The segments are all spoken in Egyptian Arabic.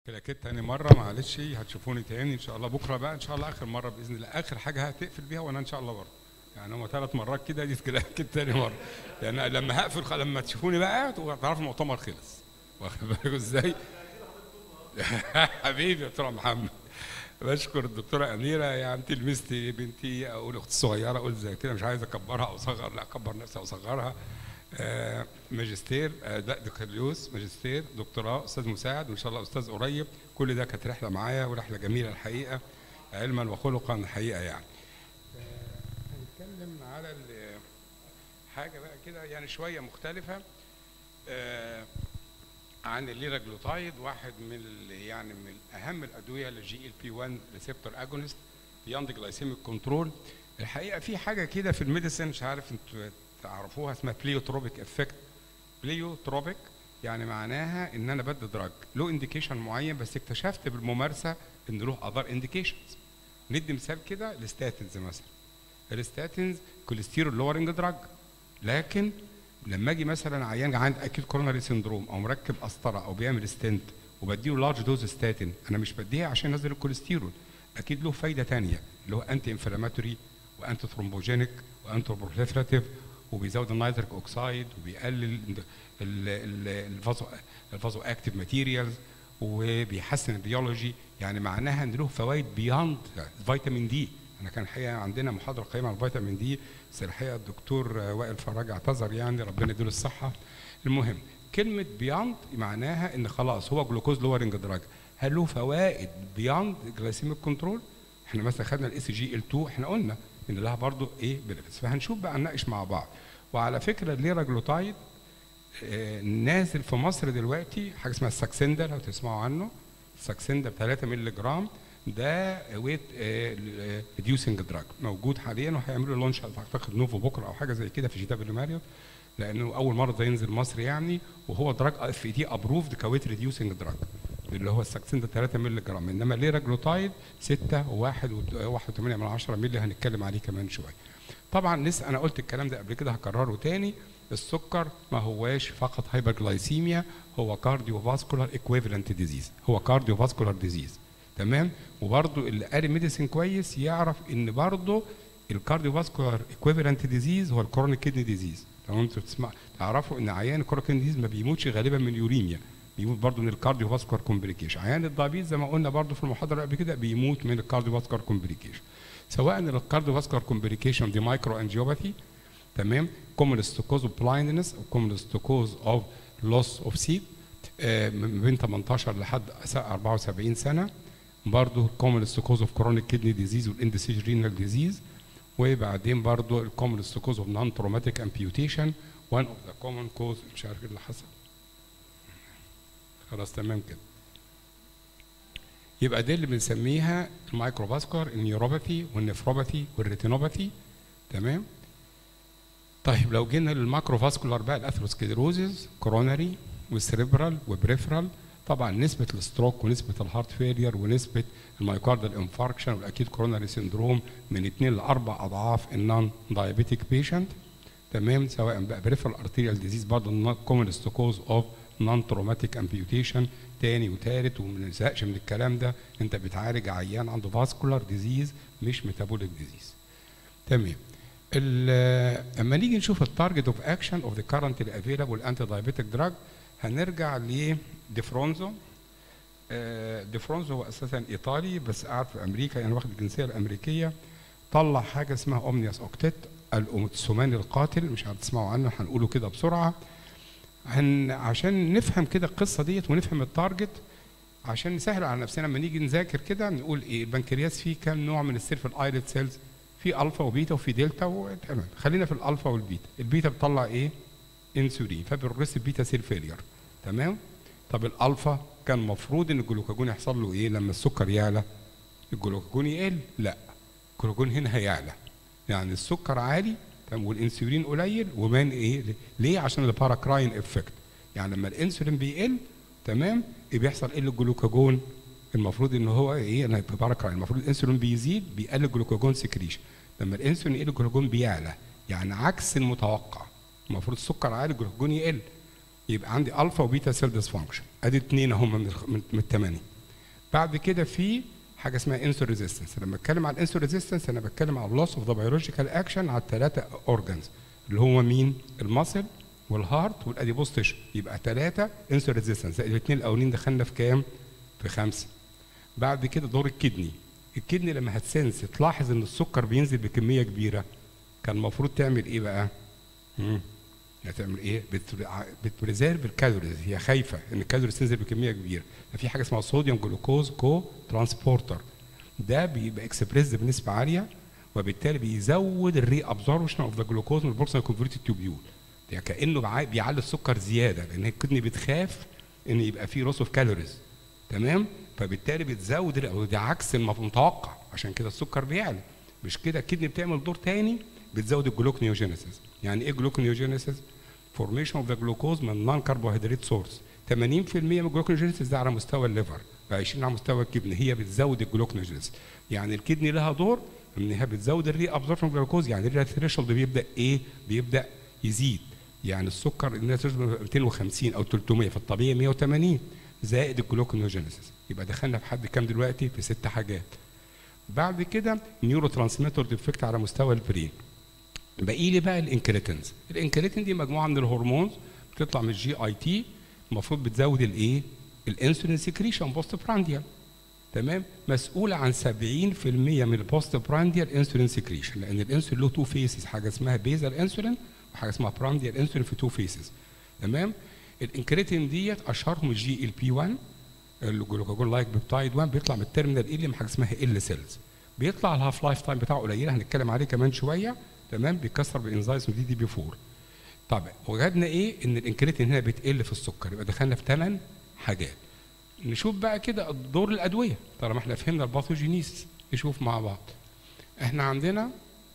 كلاكيت تاني مرة معلش هتشوفوني تاني ان شاء الله بكرة بقى ان شاء الله اخر مرة باذن الله اخر حاجة هتقفل بيها وانا ان شاء الله برضه يعني هم ثلاث مرات كده دي كلاكيت تاني مرة لان لما هقفل خ- لما تشوفوني بقى تعرفوا المؤتمر خلص واخد بالكم ازاي؟ حبيبي يا دكتور محمد بشكر الدكتورة أميرة يعني تلميذتي بنتي أقول أختي الصغيرة أقول زي كده مش عايز أكبرها أو أصغر لا أكبر نفسي أو أصغرها آه، ماجستير آه، لا بكالوريوس ماجستير دكتوراه أستاذ مساعد وإن شاء الله أستاذ قريب كل ده كانت رحلة معايا ورحلة جميلة الحقيقة علما وخلقا الحقيقة يعني آه، هنتكلم على ال- حاجة بقى كده يعني شوية مختلفة آه، عن الليراجلوتايد واحد من ال- يعني من اهم الادويه للجي ال بي 1 ريسبتور اجونست بياند جلايسيميك كنترول الحقيقه في حاجه كده في الميديسن مش عارف انتوا تعرفوها اسمها بليوتروبيك افكت بليوتروبيك يعني معناها ان انا بدي دراج له انديكيشن معين بس اكتشفت بالممارسه ان له اذر انديكيشنز ندي مثال كده الستاتنز مثلا الستاتنز كوليسترول لورنج دراج لكن لما اجي مثلا عيان عند اكيد كوروناري سندروم او مركب قسطره او بيعمل ستنت وبديله لارج دوز ستاتين انا مش بديها عشان انزل الكوليسترول اكيد له فايده تانية اللي هو انتي انفلاماتوري وانتي ثرومبوجينيك وانتي بروفليفراتيف وبيزود النيتريك اوكسايد وبيقلل ال- ال- الفازو الفازو اكتيف ماتيريالز وبيحسن البيولوجي يعني معناها ان له فوائد بياند فيتامين دي انا كان الحقيقه عندنا محاضره قيمه عن الفيتامين دي بس الحقيقه الدكتور وائل فراج اعتذر يعني ربنا يديله الصحه المهم كلمه بياند معناها ان خلاص هو جلوكوز لورنج دراج هل له فوائد بياند جلايسيميك كنترول احنا مثلا خدنا الاس جي ال 2 احنا قلنا ان لها برضو ايه بنفس فهنشوف بقى نناقش مع بعض وعلى فكره الليراجلوتايد آه، نازل في مصر دلوقتي حاجه اسمها الساكسندا لو تسمعوا عنه الساكسندا ب 3 مللي جرام ده ويت ريديوسنج دراج موجود حاليا وهيعملوا لونش اعتقد نوفو بكره او حاجه زي كده في جي دبليو ماريوت لانه اول مره ده ينزل مصر يعني وهو دراج اف اي دي ابروفد كويت ريديوسنج دراج اللي هو الساكسندا 3 مللي جرام انما ليراجلوتايد 6 و1 و1.8 من 10 مللي هنتكلم عليه كمان شويه طبعا لسه انا قلت الكلام ده قبل كده هكرره تاني السكر ما هواش فقط هايبرجلايسيميا هو كارديو فاسكولار ايكويفالنت ديزيز هو كارديو فاسكولار ديزيز تمام وبرضو اللي قاري ميديسين كويس يعرف ان برضو الكارديو فاسكولار ايكويفالنت ديزيز هو الكرونيك كيدني ديزيز تمام انتوا تسمع تعرفوا ان عيان الكرونيك كيدني ديزيز ما بيموتش غالبا من يوريميا بيموت برضه من الكارديو فاسكولار كومبليكيشن عيان الدايابيتس زي ما قلنا برضه في المحاضره قبل كده بيموت من الكارديو فاسكولار كومبليكيشن سواء الكارديو فاسكولار كومبليكيشن دي مايكرو انجيوباثي تمام commonest cause of blindness او commonest cause of loss of seat آه، من بين 18 لحد 74 سنه برضه commonest cause of chronic kidney disease والاندسيج renal disease وبعدين برضه commonest cause of non traumatic amputation one of the common cause مش عارف ايه اللي حصل خلاص تمام كده يبقى دي اللي بنسميها المايكروفاسكولار النيوروباثي والنفروباثي والريتينوباثي تمام طيب لو جينا للماكروفاسكولار بقى الاثروسكليروزز كوروناري والسريبرال وبريفرال طبعا نسبة الستروك ونسبة الهارت فيلير ونسبة المايوكاردال انفاركشن والاكيد كوروناري سيندروم من 2 ل 4 اضعاف النون دايابيتيك بيشنت تمام سواء بقى بريفرال ارتيريال ديزيز برضه كومنست كوز اوف نون تروماتيك امبيوتيشن تاني وتالت وما نزهقش من الكلام ده انت بتعالج عيان عنده فاسكولار ديزيز مش ميتابوليك ديزيز تمام ال- اما نيجي نشوف التارجت اوف اكشن اوف ذا كارنتلي افيلابل انتي دايابيتيك دراج هنرجع لديفرونزو آه، ديفرونزو هو اساسا ايطالي بس قاعد في امريكا يعني واخد الجنسيه الامريكيه طلع حاجه اسمها اومنياس اوكتيت الاومتسوماني القاتل مش هتسمعوا عنه هنقوله كده بسرعه هن عشان نفهم كده القصه ديت ونفهم التارجت عشان نسهل على نفسنا لما نيجي نذاكر كده نقول ايه البنكرياس فيه كام نوع من السيرف الايلت سيلز في الفا وبيتا وفي دلتا وتمام خلينا في الالفا والبيتا البيتا بتطلع ايه انسولين فبالريس بيتا سيل فيلير تمام طب الالفا كان المفروض ان الجلوكاجون يحصل له ايه لما السكر يعلى الجلوكاجون يقل لا الجلوكاجون هنا هيعلى يعني السكر عالي تمام والانسولين قليل ومان ايه ليه عشان الباراكراين افكت يعني لما الانسولين بيقل تمام ايه بيحصل ايه للجلوكاجون المفروض ان هو ايه انا بباركراين المفروض الانسولين بيزيد بيقلل الجلوكاجون سكريشن لما الانسولين يقل الجلوكاجون بيعلى يعني عكس المتوقع المفروض السكر عالي الجلوكاجون يقل يبقى عندي الفا وبيتا سيل ديسفانكشن ادي اثنين هم من الخ- من من الثمانيه بعد كده في حاجه اسمها انسول ريزيستنس لما اتكلم عن الانسول ريزيستنس انا بتكلم عن اللوس اوف ذا بيولوجيكال اكشن على الثلاثه اورجانز اللي هو مين المصل والهارت والاديبوز تيشو يبقى ثلاثه انسول ريزيستنس زائد الاثنين الاولين دخلنا في كام في خمسه بعد كده دور الكدني الكدني لما هتسنس تلاحظ ان السكر بينزل بكميه كبيره كان المفروض تعمل ايه بقى مم. هتعمل ايه بتريزيرف الكالوريز هي خايفه ان الكالوريز تنزل بكميه كبيره ففي حاجه اسمها صوديوم جلوكوز كو ترانسبورتر ده بيبقى اكسبريس بنسبه عاليه وبالتالي بيزود الري ابزوربشن اوف ذا جلوكوز من البورصه كونفرتد تيوبيول يعني كانه بيعلي السكر زياده لان الكدني بتخاف ان يبقى فيه روس اوف كالوريز تمام فبالتالي بتزود ده عكس المتوقع عشان كده السكر بيعلى مش كده الكدني بتعمل دور تاني بتزود الجلوكنيوجينيسيس يعني ايه جلوكنيوجينيسيس فورميشن اوف ذا جلوكوز من نون كربوهيدرات سورس 80% من الجلوكنيوجينيسيس ده على مستوى الليفر و20 على مستوى الكدني هي بتزود الجلوكنيوجينيسيس يعني الكدني لها دور انها بتزود الري ابزوربشن جلوكوز يعني الري ثريشولد بيبدا ايه بيبدا يزيد يعني السكر الناس 250 او 300 في الطبيعي 180 زائد الجلوكونوجينيسيس يبقى دخلنا في حد كام دلوقتي في ست حاجات بعد كده نيورو ترانسميتر ديفكت على مستوى البرين باقي لي بقى الانكريتنز الانكريتين دي مجموعه من الهرمونز بتطلع من الجي اي تي المفروض بتزود الايه الانسولين سكريشن بوست برانديال تمام مسؤوله عن 70% من البوست برانديال انسولين سكريشن لان الانسولين له تو فيسز حاجه اسمها بيزال انسولين وحاجه اسمها برانديال انسولين في تو فيسز تمام الانكريتين ديت اشهرهم الجي ال بي 1 الجلوكاجون لايك بيبتايد 1 بيطلع من التيرمينال ال حاجه اسمها ال سيلز بيطلع الهاف لايف تايم بتاعه قليله هنتكلم عليه كمان شويه تمام بيكسر بانزايم دي دي بي 4 طب وجدنا ايه ان الانكريتين هنا بتقل في السكر يبقى دخلنا في ثمان حاجات نشوف بقى كده دور الادويه طالما احنا فهمنا الباثوجينيس نشوف مع بعض احنا عندنا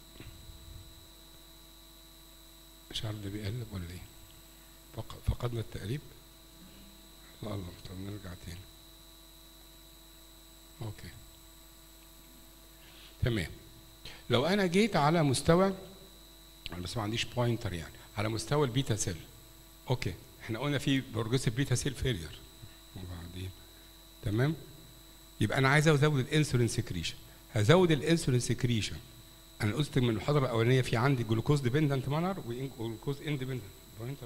مش عارف ده بيقلب ولا ايه فقدنا التقريب الله الله طب نرجع تاني اوكي تمام لو انا جيت على مستوى انا بس ما عنديش بوينتر يعني على مستوى البيتا سيل اوكي احنا قلنا في بروجريسيف بيتا سيل فيلير وبعدين تمام يبقى انا عايز ازود الانسولين سكريشن هزود الانسولين سكريشن انا قلت من المحاضره الاولانيه في عندي جلوكوز ديبندنت مانر وجلوكوز اندبندنت بوينتر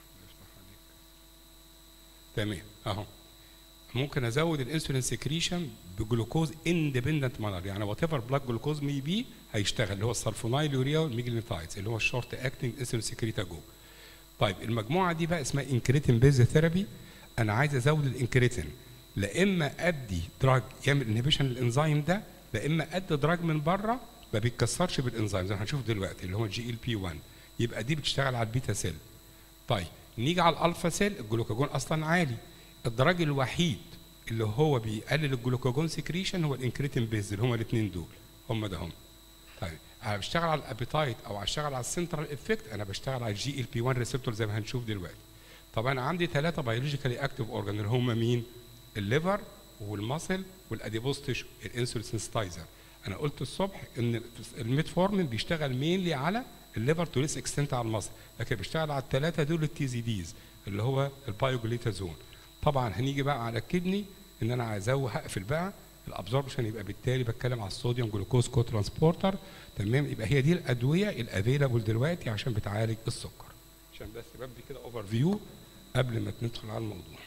تمام اهو ممكن ازود الانسولين سكريشن بجلوكوز اندبندنت مانر يعني وات ايفر بلاك جلوكوز مي بي هيشتغل اللي هو السلفونايل يوريا والميجلينيتايدز اللي هو الشورت اكتنج انسولين سكريتاجو طيب المجموعه دي بقى اسمها انكريتين بيز ثيرابي انا عايز ازود الانكريتين لا اما ادي دراج يعمل انهبيشن للانزيم ده لا اما ادي دراج من بره ما بيتكسرش بالانزيم زي ما هنشوف دلوقتي اللي هو الجي ال بي 1 يبقى دي بتشتغل على البيتا سيل طيب نيجي على الالفا سيل الجلوكاجون اصلا عالي الدرج الوحيد اللي هو بيقلل الجلوكاجون سكريشن هو الانكريتين بيز اللي هما الاثنين دول هم ده هم طيب انا بشتغل على الابيتايت او بشتغل على السنترال افكت انا بشتغل على الجي ال بي 1 ريسبتور زي ما هنشوف دلوقتي طب انا عندي ثلاثه بيولوجيكالي اكتيف اورجان اللي هم مين الليفر والماسل والاديبوز تيشو الانسولين سنسيتايزر انا قلت الصبح ان الميتفورمين بيشتغل مينلي على الليفر تو ليس اكستنت على المصل لكن بيشتغل على الثلاثه دول التي زي ديز اللي هو البايوجليتازون طبعا هنيجي بقى على الكدني ان انا عايز هقفل بقى الابزوربشن يبقى بالتالي بتكلم على الصوديوم جلوكوز كو ترانسبورتر تمام يبقى هي دي الادويه الافيلابل دلوقتي عشان بتعالج السكر عشان بس ببدي كده اوفر فيو قبل ما ندخل على الموضوع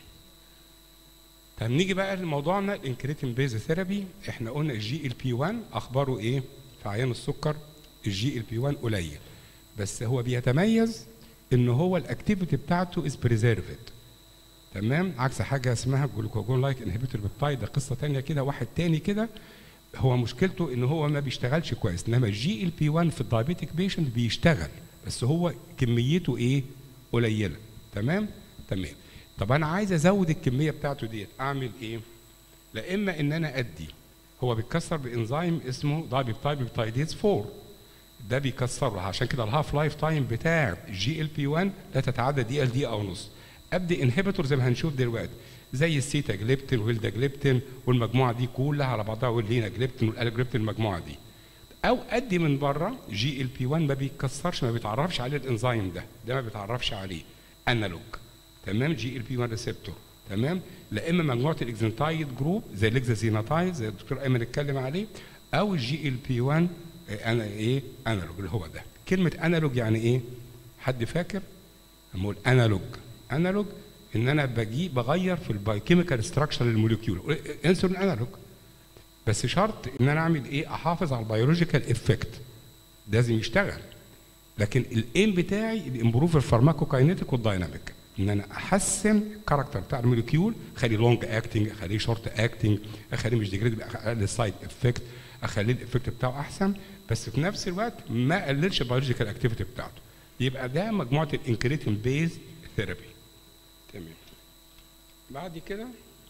طب نيجي بقى لموضوعنا الانكريتين بيز ثيرابي احنا قلنا الجي ال بي 1 اخباره ايه في عيان السكر الجي ال بي 1 قليل بس هو بيتميز ان هو الاكتيفيتي بتاعته از بريزيرفد تمام عكس حاجه اسمها الجلوكاجون لايك انهبيتور بيبتايد ده قصه ثانيه كده واحد تاني كده هو مشكلته ان هو ما بيشتغلش كويس انما الجي ال بي 1 في الدايابيتيك بيشنت بيشتغل بس هو كميته ايه قليله تمام تمام طب انا عايز ازود الكميه بتاعته ديت اعمل ايه لا اما ان انا ادي هو بيتكسر بانزيم اسمه دايبيبتايد بيبتايديز 4 ده بيكسرها عشان كده الهاف لايف تايم بتاع الجي ال بي 1 لا تتعدى دقيقه لدقيقه ونص ابدا انهبيتور زي ما هنشوف دلوقتي زي السيتا جليبتين والدا جليبتين والمجموعه دي كلها على بعضها واللينا جليبتين والالجليبتين المجموعه دي او ادي من بره جي ال بي 1 ما بيتكسرش ما بيتعرفش عليه الانزيم ده ده ما بيتعرفش عليه انالوج تمام جي ال بي 1 ريسبتور تمام لا اما مجموعه الاكزنتايد جروب زي الاكزازيناتايد زي الدكتور ايمن اتكلم عليه او الجي ال بي 1 انا ايه انالوج اللي هو ده كلمه انالوج يعني ايه حد فاكر لما اقول انالوج انالوج ان انا بجي بغير في البايوكيميكال ستراكشر للموليكيول انسولين انالوج بس شرط ان انا اعمل ايه احافظ على البيولوجيكال افكت لازم يشتغل لكن الايم بتاعي الامبروف الفارماكوكاينيتيك والدايناميك ان انا احسن الكاركتر بتاع الموليكيول اخليه لونج اكتنج اخليه شورت اكتنج اخليه مش ديجريد اقلل سايد افكت اخليه الافكت بتاعه احسن بس في نفس الوقت ما اقللش البيولوجيكال اكتيفيتي بتاعته يبقى ده مجموعه الانكريتين بيز ثيرابي تمام بعد كده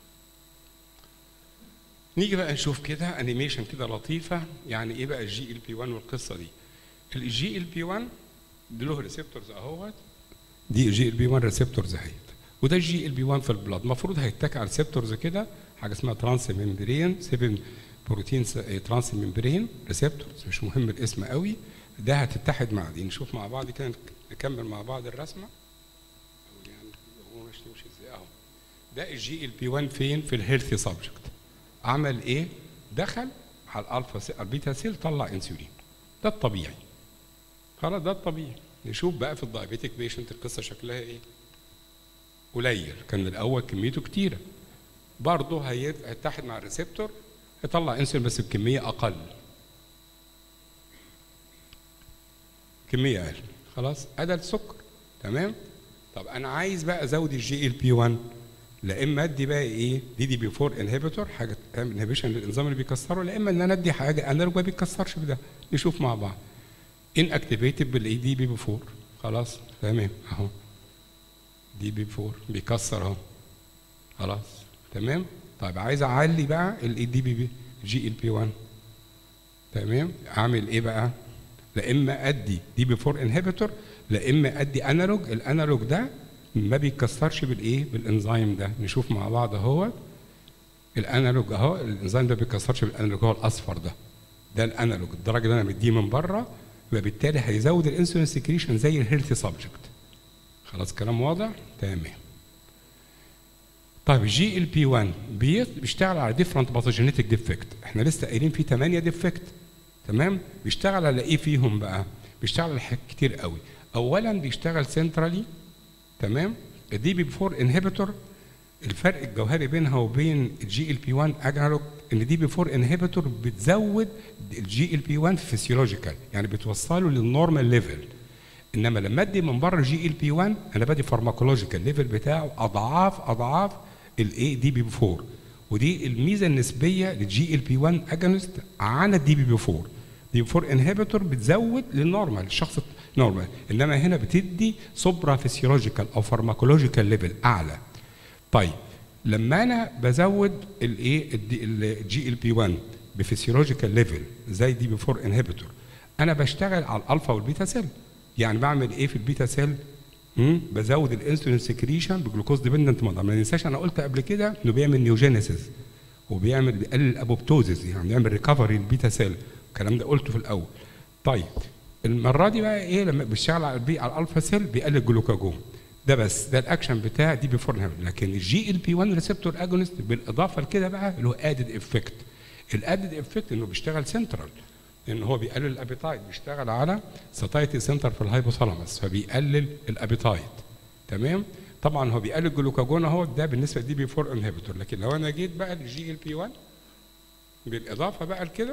نيجي بقى نشوف كده انيميشن كده لطيفه يعني ايه بقى الجي ال بي 1 والقصه دي الجي ال بي 1 دي له ريسبتورز اهوت دي جي ال بي 1 ريسبتورز اهيت وده الجي ال بي 1 في البلاد المفروض هيتك على ريسبتورز كده حاجه اسمها ترانس ممبرين 7 بروتين ترانس ممبرين ريسبتورز مش مهم الاسم قوي ده هتتحد مع دي نشوف مع بعض كده نكمل مع بعض الرسمه يعني هو مش تمشي ازاي اهو ده الجي ال بي 1 فين في الهيلثي سبجكت عمل ايه دخل على الالفا سي البيتا سيل طلع انسولين ده الطبيعي خلاص ده الطبيعي نشوف بقى في الدايابيتيك بيشنت القصه شكلها ايه قليل كان الاول كميته كتيره برضه هيتحد مع الريسبتور يطلع انسولين بس بكميه اقل كميه اقل خلاص ادى السكر تمام طب انا عايز بقى ازود الجي ال بي 1 لا اما ادي بقى ايه دي دي بي 4 انهبيتور حاجه تعمل انهبيشن للانزيم اللي بيكسره لا اما ان انا ادي حاجه انالوج ما بيكسرش بده نشوف مع بعض ان اكتيفيتد بالاي دي بي 4 خلاص تمام اهو دي بي 4 بيكسر اهو خلاص تمام طيب عايز اعلي بقى الاي دي بي بي جي ال بي 1 تمام اعمل ايه بقى لا اما ادي دي بي 4 انهبيتور لا اما ادي انالوج الانالوج ده ما بيتكسرش بالايه بالانزيم ده نشوف مع بعض اهو الانالوج اهو الانزيم ده ما بيتكسرش بالانالوج هو الاصفر ده ده الانالوج الدرجه اللي انا مديه من بره يبقى بالتالي هيزود الانسولين سكريشن زي الهيلثي سبجكت خلاص كلام واضح تمام طيب جي ال بي 1 بيشتغل على ديفرنت باثوجينيتك ديفكت احنا لسه قايلين فيه 8 ديفكت تمام بيشتغل على ايه فيهم بقى بيشتغل على حاجات كتير قوي اولا بيشتغل سنترالي تمام الدي بي 4 انهبيتور الفرق الجوهري بينها وبين الجي ال بي 1 اجنالوج ان دي بي 4 انهبيتور بتزود الجي ال بي 1 فيسيولوجيكال يعني بتوصله للنورمال ليفل انما لما ادي من بره جي ال بي 1 انا بدي فارماكولوجيكال ليفل بتاعه اضعاف اضعاف الاي دي بي 4 ودي الميزه النسبيه للجي ال بي 1 اجونست عن الدي بي 4 دي 4 انهبيتور بتزود للنورمال الشخص نورمال انما هنا بتدي سوبرا فيسيولوجيكال او فارماكولوجيكال ليفل اعلى طيب لما انا بزود الايه الجي ال بي 1 بفسيولوجيكال ليفل زي دي بي 4 انهبيتور انا بشتغل على الالفا والبيتا سيل يعني بعمل ايه في البيتا سيل مم؟ بزود الانسولين سكريشن بجلوكوز ديبندنت مودر ما ننساش انا قلت قبل كده انه بيعمل نيوجينيسيس وبيعمل بيقلل الابوبتوزيس يعني بيعمل ريكفري البيتا سيل الكلام ده قلته في الاول طيب المره دي بقى ايه لما بيشتغل على البي على الالفا سيل بيقلل الجلوكاجون ده بس ده الاكشن بتاع دي بي 4 لكن الجي ال بي 1 ريسبتور اجونست بالاضافه لكده بقى اللي هو ادد افكت الادد افكت انه بيشتغل سنترال لان هو بيقلل الابيتايت بيشتغل على ساتايتي سنتر في الهايبوثالاموس فبيقلل الابيتايت تمام طبعا هو بيقلل الجلوكاجون اهو ده بالنسبه لدي بي 4 انهبيتور لكن لو انا جيت بقى للجي ال بي 1 بالاضافه بقى لكده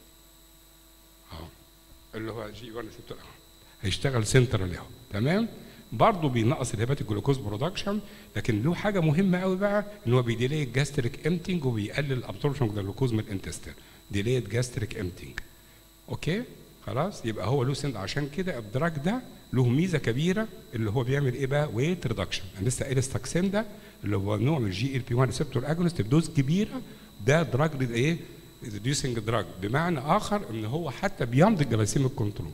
اهو اللي هو جي 1 ريسبتور اهو هيشتغل سنترال اهو تمام برضه بينقص الهبات الجلوكوز برودكشن لكن له حاجه مهمه قوي بقى ان هو بيديلي الجاستريك امتنج وبيقلل الابسوربشن اوف الجلوكوز من الانتستين ديلي جاستريك امتنج اوكي خلاص يبقى هو له سند عشان كده الدراج ده له ميزه كبيره اللي هو بيعمل ايه بقى ويت ريدكشن انا لسه قايل الستاكسين ده اللي هو نوع من الجي ال بي 1 ريسبتور اجونست بدوز كبيره ده دراج ايه ريديوسنج دراج بمعنى اخر ان هو حتى بيمضي الجلايسيميك كنترول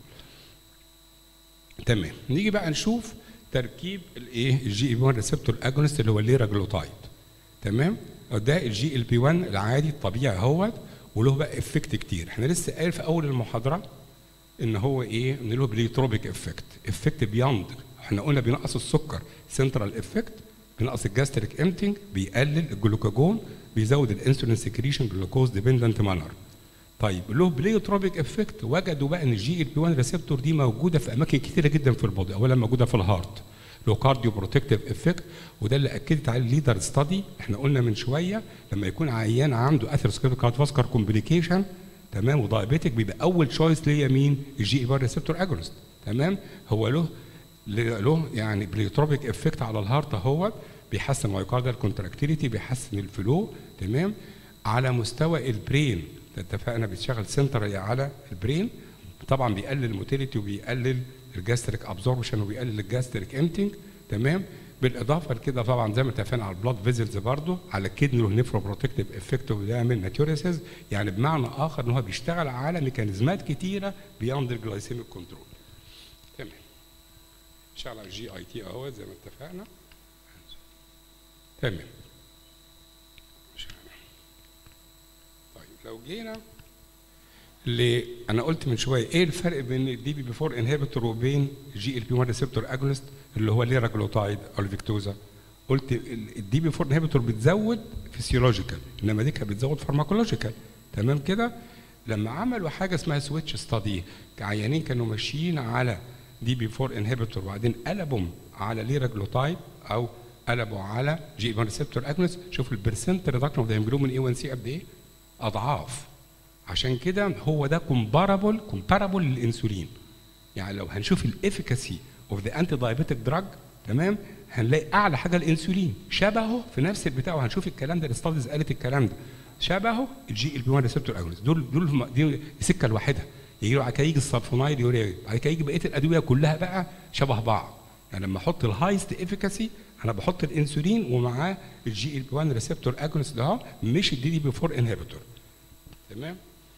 تمام نيجي بقى نشوف تركيب الايه الجي ال بي 1 ريسبتور اجونست اللي هو الليراجلوتايد تمام ده الجي ال بي 1 العادي الطبيعي اهوت وله بقى افكت كتير احنا لسه قايل في اول المحاضره ان هو ايه ان له بليتروبيك افكت افكت بياند احنا قلنا بينقص السكر سنترال افكت بينقص الجاستريك امتنج بيقلل الجلوكاجون بيزود الانسولين سكريشن جلوكوز ديبندنت مانر طيب له بليوتروبيك افكت وجدوا بقى ان الجي ال بي 1 ريسبتور دي موجوده في اماكن كثيره جدا في البودي اولا موجوده في الهارت له كارديو بروتكتيف افكت وده اللي اكدت عليه الليدر ستادي احنا قلنا من شويه لما يكون عيان عنده اثيروسكليروتيك كارديوفاسكار كومبليكيشن تمام ودايابيتك بيبقى اول تشويس ليا مين الجي ال بي 1 ريسبتور اجونست تمام هو له له يعني بليوتروبيك افكت على الهارت اهو بيحسن مايوكاردال كونتراكتيليتي بيحسن الفلو تمام على مستوى البرين اتفقنا بيشتغل سنتر على البرين طبعا بيقلل الموتيليتي وبيقلل الجاستريك ابزوربشن وبيقلل الجاستريك امتنج تمام بالاضافه لكده طبعا زي ما اتفقنا على البلاد فيزلز برضه على الكدني والنيفرو بروتكتيف افكت وبيعمل ناتيوريسز يعني بمعنى اخر ان هو بيشتغل على ميكانيزمات كتيره بياند الجلايسيميك كنترول تمام اشتغل على الجي اي تي اهو زي ما اتفقنا تمام طيب لو جينا اللي انا قلت من شويه ايه الفرق بين الدي بي بي 4 انهبيتور وبين جي ال بي 1 ريسبتور اجونست اللي هو ليراجلوتايد او الفيكتوزا قلت الدي بي 4 انهبيتور بتزود فيسيولوجيكال انما دي كانت بتزود فارماكولوجيكال تمام كده لما عملوا حاجه اسمها سويتش ستادي عيانين كانوا ماشيين على دي بي 4 انهبيتور وبعدين قلبوا على ليراجلوتايد او قلبوا على جي 1 ريسبتور اجونست شوف البرسنت ريدكشن اوف ذا هيموجلوبين اي 1 سي قد ايه؟ اضعاف عشان كده هو ده كومبارابل كومبارابل للانسولين يعني لو هنشوف الافيكاسي اوف ذا انتي دايابيتيك دراج تمام هنلاقي اعلى حاجه الانسولين شبهه في نفس البتاع وهنشوف الكلام ده الاستاديز قالت الكلام ده شبهه الجي ال بي 1 ريسبتور اجونست دول دول دي السكه الواحده يجي بعد كده يجي السلفونايد يوريا بعد كده يجي بقيه الادويه كلها بقى شبه بعض يعني لما احط الهايست افيكاسي انا بحط الانسولين ومعاه الجي ال بي 1 ريسبتور اجونست ده مش الدي دي بي 4 انهبيتور تمام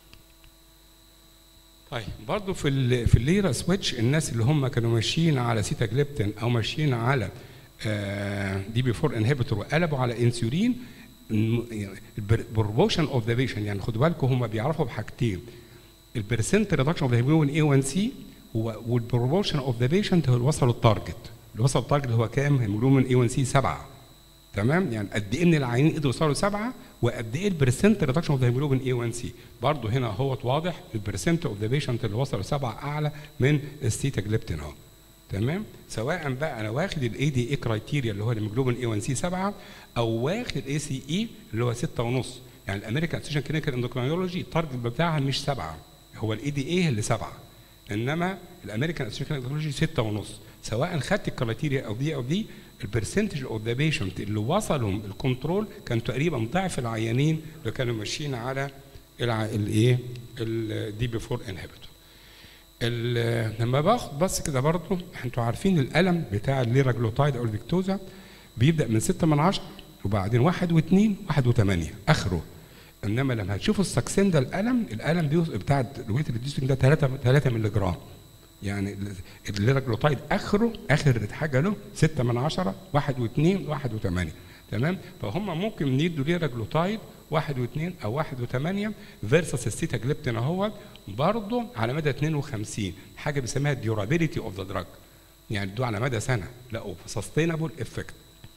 طيب برضه في ال في الليرا سويتش الناس اللي هم كانوا ماشيين على سيتا جليبتين او ماشيين على دي بي 4 انهبيتور وقلبوا على انسولين البروبوشن اوف ذا بيشن يعني خدوا بالكم هم بيعرفوا بحاجتين البرسنت ريدكشن اوف ذا هيموجلوبين اي 1 سي والبروبوشن اوف ذا بيشنت هو اللي وصلوا التارجت اللي وصل التارجت هو كام؟ هيموجلوبين اي 1 سي 7 تمام يعني قد ايه من العيانين قدروا يوصلوا سبعه وقد ايه البرسنت ريدكشن اوف ذا هيموجلوبين اي 1 سي برضه هنا هو واضح البرسنت اوف ذا بيشنت اللي وصلوا سبعه اعلى من السيتاجليبتين اهو تمام سواء بقى انا واخد الاي دي اي كرايتيريا اللي هو الهيموجلوبين اي 1 سي 7 او واخد اي سي اي اللي هو 6 ونص يعني الامريكان اسوشيشن كلينيكال اندوكرينولوجي التارجت بتاعها مش سبعه هو الاي دي اي اللي سبعه انما الامريكان اسوشيشن كلينيكال اندوكرينولوجي 6 ونص سواء خدت الكرايتيريا او دي او دي البرسنتج اوف ذا بيشنت اللي وصلوا الكنترول كان تقريبا ضعف العيانين اللي كانوا ماشيين على الايه الدي بي 4 انهبيتور لما باخد بس كده برضه انتوا عارفين الالم بتاع الليراجلوتايد او الفيكتوزا بيبدا من 6 من 10 وبعدين 1 و2 1 و8 اخره انما لما هتشوفوا السكسين ده الالم الالم بتاع الويت ريديوسنج ده 3 3 مللي جرام يعني الليراجلوتايد اخره اخر حاجه له 6 من 10 1 و2 1 و8 تمام فهم ممكن يدوا ليراجلوتايد 1 و2 او 1 و8 فيرسس السيتاجليبتين اهوت برضه على مدى 52 حاجه بيسميها الديورابيلتي اوف ذا دراج يعني دول على مدى سنه لقوا سستينابل افكت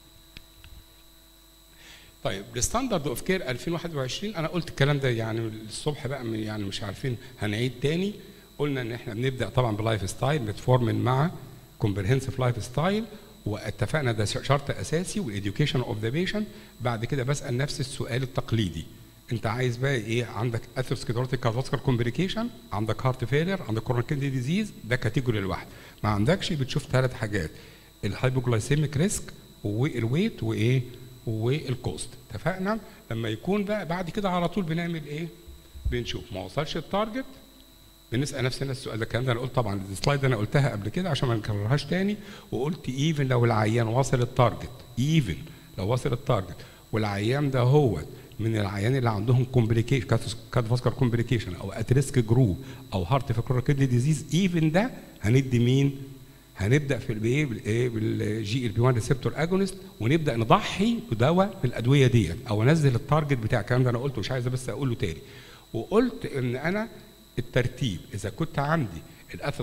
طيب الستاندرد اوف كير 2021 انا قلت الكلام ده يعني الصبح بقى يعني مش عارفين هنعيد تاني قلنا ان احنا بنبدا طبعا بلايف ستايل متفورمن مع كومبرهنسيف لايف ستايل واتفقنا ده شرط اساسي والاديوكيشن اوف ذا بيشنت بعد كده بسال نفس السؤال التقليدي انت عايز بقى ايه عندك اثيروسكليروتيك كارفاسكولار كومبليكيشن عندك هارت فيلير عندك كورونر كيدني ديزيز ده كاتيجوري لوحده ما عندكش بتشوف ثلاث حاجات الهايبوجلايسيميك ريسك والويت وايه والكوست اتفقنا لما يكون بقى بعد كده على طول بنعمل ايه بنشوف ما وصلش التارجت بنسال نفسنا السؤال ده الكلام ده انا قلت طبعا السلايد انا قلتها قبل كده عشان ما نكررهاش تاني وقلت ايفن لو العيان وصل التارجت ايفن لو وصل التارجت والعيان ده هو من العيان اللي عندهم كومبليكيشن كاتفاسكار كومبليكيشن او ات ريسك جروب او هارت فيكرور كيدني ديزيز ايفن ده هندي مين؟ هنبدا في الايه بالايه بالجي ال بي 1 ريسبتور اجونست ونبدا نضحي بدواء بالادويه ديت او انزل التارجت بتاع الكلام ده انا قلته مش عايز بس اقوله تاني وقلت ان انا الترتيب اذا كنت عندي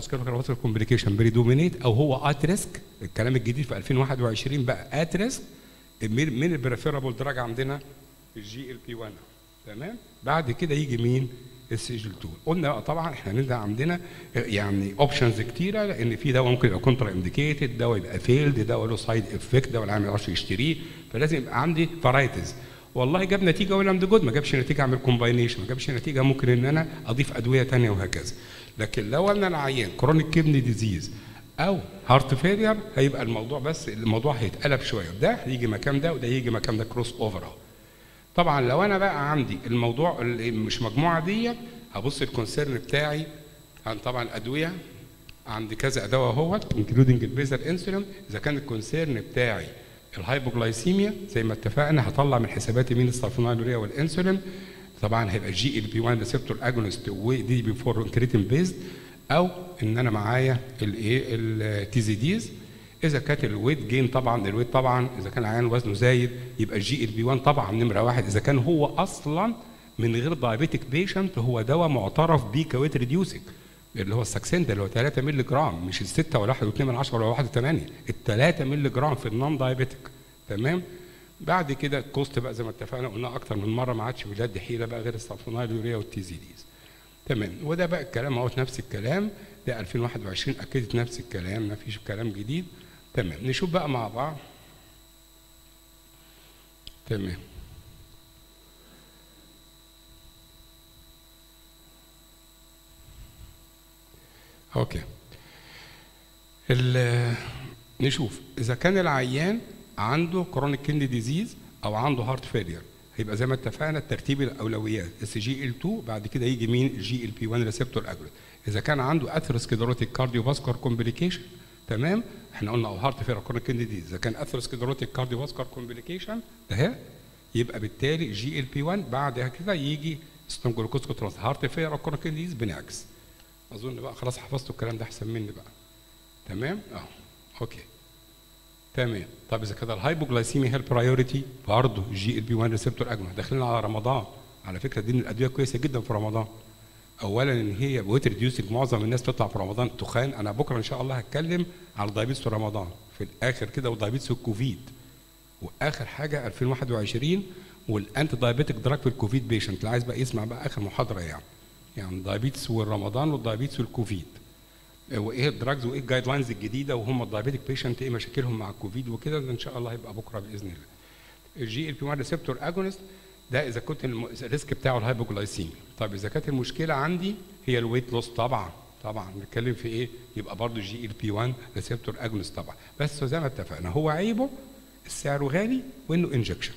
الاثيروسكليروتيك كومبليكيشن بريدومينيت او هو ات ريسك الكلام الجديد في 2021 بقى ات ريسك مين مين البريفيرابل دراج عندنا الجي ال بي 1 تمام بعد كده يجي مين السجل 2 قلنا بقى طبعا احنا نبدا عندنا يعني اوبشنز كتيره لان في دواء ممكن يبقى كونترا انديكيتد دواء يبقى فيلد دواء له سايد افكت دواء العيان ما يقدرش يشتريه فلازم يبقى عندي فرايتيز والله جاب نتيجه ولا جود ما جابش نتيجه اعمل كومباينيشن ما جابش نتيجه ممكن ان انا اضيف ادويه ثانيه وهكذا لكن لو انا العيان كرونيك كيدني ديزيز او هارت فيلير هيبقى الموضوع بس الموضوع هيتقلب شويه ده هيجي مكان ده وده يجي مكان ده كروس اوفر اهو طبعا لو انا بقى عندي الموضوع اللي مش مجموعه دي هبص الكونسيرن بتاعي عن طبعا الادويه عندي كذا دواء اهوت انكلودنج البيزل انسولين اذا كان الكونسيرن بتاعي الهايبوجلايسيميا زي ما اتفقنا هطلع من حساباتي مين السلفونيلوريا والانسولين طبعا هيبقى جي ال بي 1 ريسبتور اجونست ودي بي 4 انكريتين بيزد او ان انا معايا الايه التي زي ديز اذا كانت الويت جين طبعا الويت طبعا اذا كان العيان وزنه زايد يبقى الجي ال بي 1 طبعا نمره واحد اذا كان هو اصلا من غير دايابيتك بيشنت هو دواء معترف بيه كويت ريديوسنج اللي هو الساكسين ده اللي هو 3 مللي جرام مش ال 6 ولا 1 و2 من 10 ولا 1 8 ال 3 مللي جرام في النون دايابيتك تمام بعد كده الكوست بقى زي ما اتفقنا قلنا اكتر من مره ما عادش بجد حيله بقى غير السلفونايل يوريا والتي زي ديز تمام وده بقى الكلام اهوت نفس الكلام ده 2021 اكدت نفس الكلام ما فيش كلام جديد تمام نشوف بقى مع بعض تمام اوكي نشوف اذا كان العيان عنده كرونيك كيدني ديزيز او عنده هارت فيلير هيبقى زي ما اتفقنا ترتيب الاولويات اس جي ال 2 بعد كده يجي مين الجي ال بي 1 ريسبتور اجوليت اذا كان عنده اثيروسكليروتيك كارديو فاسكولار كومبليكيشن تمام احنا قلنا او هارت فيلير كرونيك كيدني ديزيز اذا كان اثيروسكليروتيك كارديو فاسكولار كومبليكيشن ده يبقى بالتالي جي ال بي 1 بعد كده يجي ستون جلوكوز كونترول هارت فيلير او كرونيك كيدني ديزيز بنعكس اظن بقى خلاص حفظتوا الكلام ده احسن مني بقى تمام اه اوكي تمام طب اذا كده الهايبوجلايسيميا هي البرايورتي برضه جي ال بي 1 ريسبتور اجمل داخلين على رمضان على فكره دي من الادويه كويسه جدا في رمضان اولا ان هي ويت ريديوسنج معظم الناس بتطلع في رمضان تخان انا بكره ان شاء الله هتكلم على الدايبيتس في رمضان في الاخر كده والدايبيتس والكوفيد واخر حاجه 2021 والانتي دايابيتك دراج في الكوفيد بيشنت اللي عايز بقى يسمع بقى اخر محاضره يعني يعني الدايبيتس والرمضان والدايبيتس والكوفيد وايه الدراجز وايه الجايد لاينز الجديده وهم الدايابيتك بيشنت ايه مشاكلهم مع الكوفيد وكده ده ان شاء الله هيبقى بكره باذن الله. الجي ال بي 1 ريسبتور اجونست ده اذا كنت الريسك بتاعه الهايبوجلايسيميا طب اذا كانت المشكله عندي هي الويت لوس طبعا طبعا بنتكلم في ايه يبقى برضه جي ال بي 1 ريسبتور اجونست طبعا بس زي ما اتفقنا هو عيبه سعره غالي وانه انجكشن